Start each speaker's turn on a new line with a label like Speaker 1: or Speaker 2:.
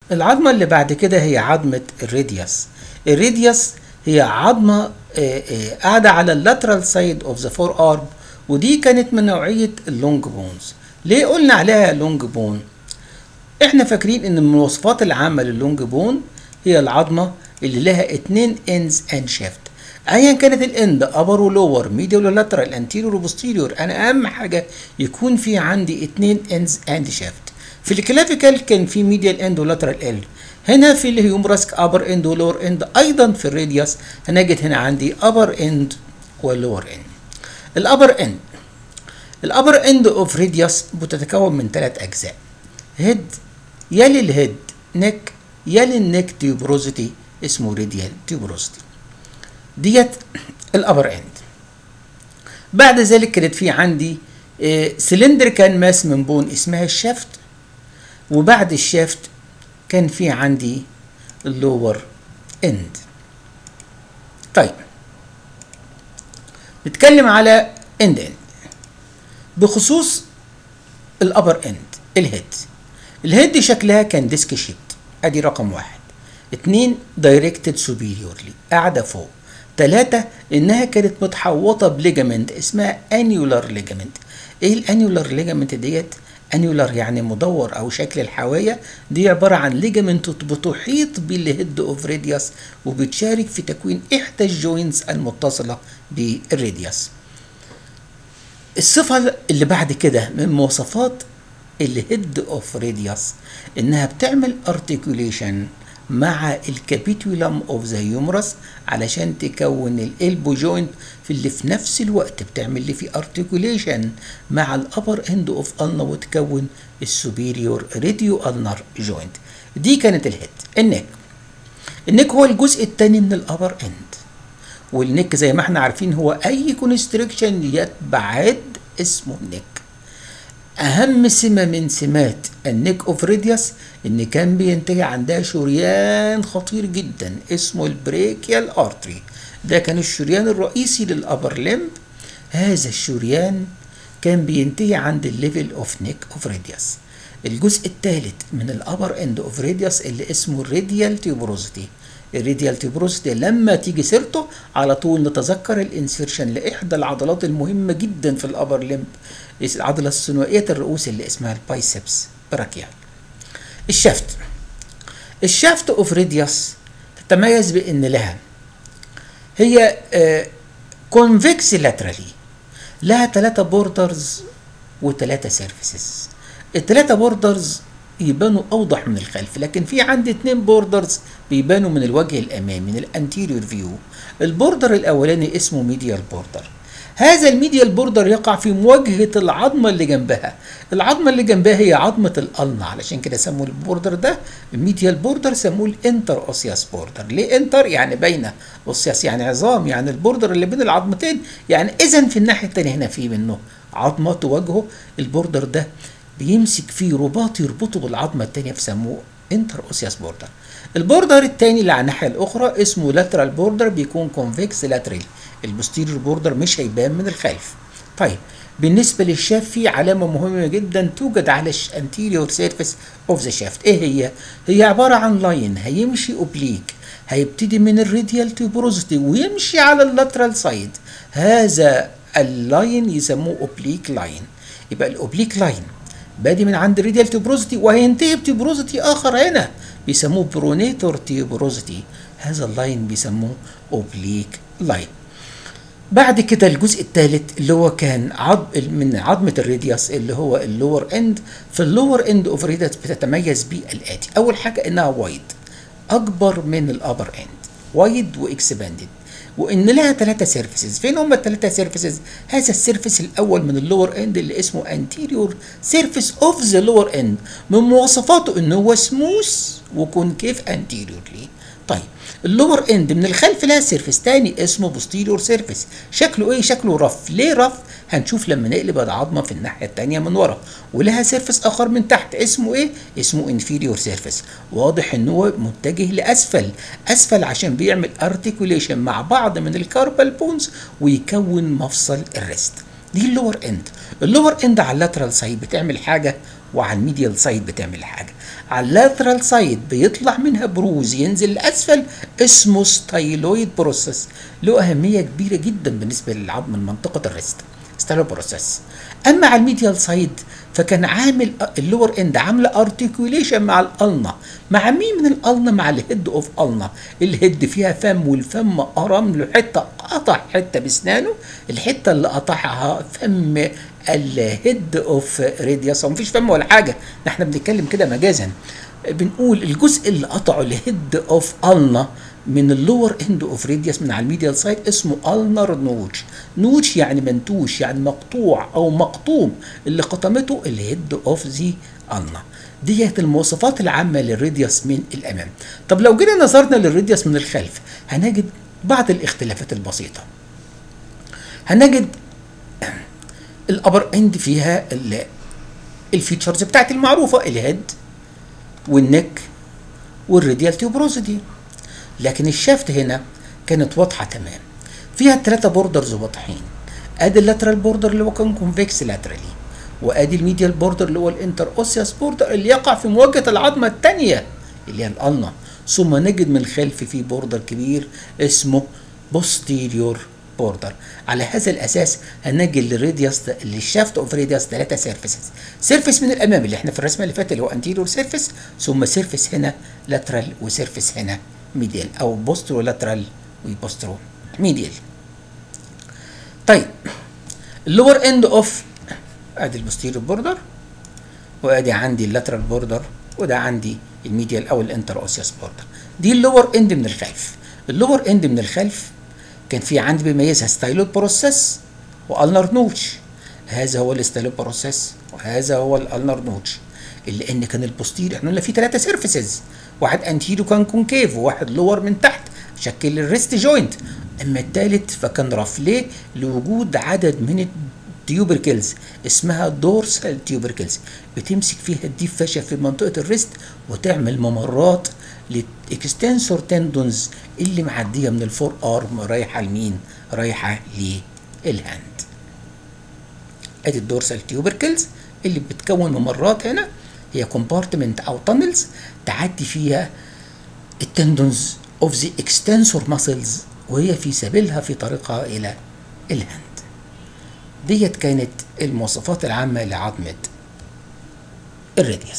Speaker 1: العظمة اللي بعد كده هي عظمة الراديوس الراديوس هي عظمة آه، آه، قاعدة على اللاترال سايد اوف ذا فور ارم ودي كانت من نوعية اللونج بونز ليه قلنا عليها لونج بون احنا فاكرين ان من المواصفات العامة للونج بون هي العظمة اللي لها اتنين ends and shaft ايا كانت الاند ابر ولور ميديال ولاترال انتيريور وبوستيريور انا اهم حاجة يكون في عندي اتنين ends and shaft في الكلافيكال كان في ميديال اند ولاترال ال هنا في الهيومراسك ابر اند ولور اند ايضا في الراديوس هنجد هنا عندي ابر اند ولور اند الابر اند الابر اند اوف راديوس بتتكون من ثلاث اجزاء هيد يلي الهيد نك يلي النك تيوبروزيتي اسمه راديال تيوبروزيتي ديت الابر اند بعد ذلك كانت في عندي سلندر كان ماس من بون اسمها الشافت وبعد الشافت كان في عندي اللور اند طيب نتكلم على اند اند بخصوص الابر اند الهيد الهيد شكلها كان ديسك شيت ادي رقم واحد اتنين دايركتد سوبيريورلي قاعده فوق تلاتة انها كانت متحوطه بليجامنت اسمها انيولار ليجامنت ايه الانيولار ليجامنت ديت انيولار يعني مدور او شكل الحوايه دي عباره عن ليجامنت بتحيط بالهيد اوف راديوس وبتشارك في تكوين احدى الجوينتس المتصله بالراديوس الصفه اللي بعد كده من مواصفات الهيد اوف راديوس انها بتعمل ارتكوليشن مع الكابيتولم اوف ذا هيومرس علشان تكون الالبو جوينت في اللي في نفس الوقت بتعمل لي في ارتكوليشن مع الابر اند اوف النا وتكون السوبيريور راديو النر جوينت دي كانت الهيد النك النك هو الجزء الثاني من الابر اند والنك زي ما احنا عارفين هو اي كونستريكشن يتبع هيد اسمه نك اهم سمه من سمات النيك اوف ريديوس ان كان بينتهي عندها شريان خطير جدا اسمه البريكيال ارتري ده كان الشريان الرئيسي للابر لمب هذا الشريان كان بينتهي عند الليفل اوف نيك اوف ريديوس الجزء الثالث من الابر اند اوف ريديوس اللي اسمه الراديال تيوبروزيتي الراديال تيوبروزيتي لما تيجي سيرته على طول نتذكر الانسيرشن لاحدى العضلات المهمه جدا في الابر لمب العضله الثنائيه الرؤوس اللي اسمها البايسبس براكيال الشافت الشافت اوف ريديوس تتميز بان لها هي كونفكس لاترالي لها ثلاثة بوردرز وثلاثة سيرفيسز الثلاثة بوردرز يبانوا اوضح من الخلف لكن في عندي اتنين بوردرز بيبانوا من الوجه الامامي من الانتيريور فيو البوردر الاولاني اسمه ميديال بوردر هذا الميديال بوردر يقع في مواجهة العظمة اللي جنبها العظمة اللي جنبها هي عظمة القلنة علشان كده سموا البوردر ده الميديال بوردر سموه الانتر اوسياس بوردر ليه انتر يعني بين اوسياس يعني عظام يعني البوردر اللي بين العظمتين يعني اذا في الناحية التانية هنا في منه عظمة تواجهه البوردر ده بيمسك فيه رباط يربطه بالعظمة التانية فسموه انتر اوسياس بوردر البوردر التاني اللي على الناحية الأخرى اسمه لاترال بوردر بيكون كونفكس لاترال البوستيريور بوردر مش هيبان من الخلف طيب بالنسبة للشاف في علامة مهمة جدا توجد على الانتيريور سيرفيس اوف ذا شافت ايه هي؟ هي عبارة عن لاين هيمشي اوبليك هيبتدي من الراديال تيوبروزيتي ويمشي على اللاترال سايد هذا اللاين يسموه اوبليك لاين يبقى الاوبليك لاين بادي من عند الراديال تيوبروزيتي وهينتهي بتيوبروزيتي اخر هنا بيسموه برونيتور تيوبروزيتي هذا اللاين بيسموه اوبليك لاين بعد كده الجزء الثالث اللي هو كان عض من عظمه الراديوس اللي هو اللور اند في اللور اند اوف راديوس بتتميز بالاتي اول حاجه انها وايد اكبر من الابر اند وايد واكسباندد وان لها ثلاثه سيرفيسز فين هم الثلاثه سيرفيسز هذا السيرفيس الاول من اللور اند اللي اسمه انتيريور سيرفيس اوف ذا لور اند من مواصفاته ان هو سموث وكونكيف انتيريورلي طيب اللور اند من الخلف لها سيرفيس تاني اسمه بوستيريور سيرفيس شكله ايه شكله رف ليه رف هنشوف لما نقلب العظمه في الناحيه التانيه من ورا ولها سيرفيس اخر من تحت اسمه ايه اسمه انفيريور سيرفيس واضح ان هو متجه لاسفل اسفل عشان بيعمل ارتكوليشن مع بعض من الكاربال بونز ويكون مفصل الريست دي اللور اند اللور اند على اللاترال سايد بتعمل حاجه وعلى الميديال سايد بتعمل حاجه على اللاترال سايد بيطلع منها بروز ينزل لاسفل اسمه ستايلويد بروسيس له اهميه كبيره جدا بالنسبه للعظم من منطقه الريست ستايلويد بروسيس اما على الميديال سايد فكان عامل اللور اند عامله ارتكيوليشن مع الالنا مع مين من الالنا مع الهيد اوف النا الهيد فيها فم والفم قرم له حته قطع حته بسنانه الحته اللي قطعها فم الهيد اوف راديوس هو مفيش فم ولا حاجه احنا بنتكلم كده مجازا بنقول الجزء اللي قطعه الهيد اوف النا من اللور اند اوف راديوس من على الميديال سايد اسمه النر نوتش نوتش يعني منتوش يعني مقطوع او مقطوم اللي قطمته الهيد اوف ذي النا ديت المواصفات العامة للراديوس من الأمام طب لو جينا نظرنا للراديوس من الخلف هنجد بعض الاختلافات البسيطة هنجد الأبر اند فيها الفيتشرز بتاعت المعروفة الهيد والنك والراديال تيوبروزيتي لكن الشافت هنا كانت واضحه تمام فيها الثلاثه بوردرز واضحين ادي اللاترال بوردر اللي هو كان كونفكس لاترالي وادي الميديال بوردر اللي هو الانتر اوسيوس بوردر اللي يقع في مواجهه العظمه الثانيه اللي هي الالنا ثم نجد من الخلف في بوردر كبير اسمه بوستيريور بوردر على هذا الاساس هنجد للراديوس للشافت اوف راديوس ثلاثه سيرفيسز سيرفيس من الامام اللي احنا في الرسمه اللي فاتت اللي هو انتيريور سيرفيس ثم سيرفيس هنا لاترال وسيرفيس هنا ميديال او بوسترو لاترال وبوسترو ميديال طيب اللور اند اوف ادي البوستيريور بوردر وادي عندي اللاترال بوردر وده عندي الميديال او الانتر اوسيوس بوردر دي اللور اند من الخلف اللور اند من الخلف كان في عندي بيميزها ستايلوت بروسيس والنر نوتش هذا هو الستايلوت بروسيس وهذا هو الالنر نوتش اللي ان كان البوستير احنا قلنا في ثلاثه سيرفيسز واحد انتيرو كان كونكيف وواحد لور من تحت شكل الريست جوينت اما الثالث فكان رافليه لوجود عدد من التيوبركلز اسمها دورسال تيوبركلز بتمسك فيها الديب فاشا في منطقه الريست وتعمل ممرات للاكستنسور تندونز اللي معديه من الفور ارم رايحه لمين؟ رايحه للهاند. ادي الدورسال تيوبركلز اللي بتكون ممرات هنا هي كومبارتمنت او تانلز تعدي فيها التندونز اوف ذا اكستنسور ماسلز وهي في سبيلها في طريقها الى الهند ديت كانت المواصفات العامة لعظمة الراديوس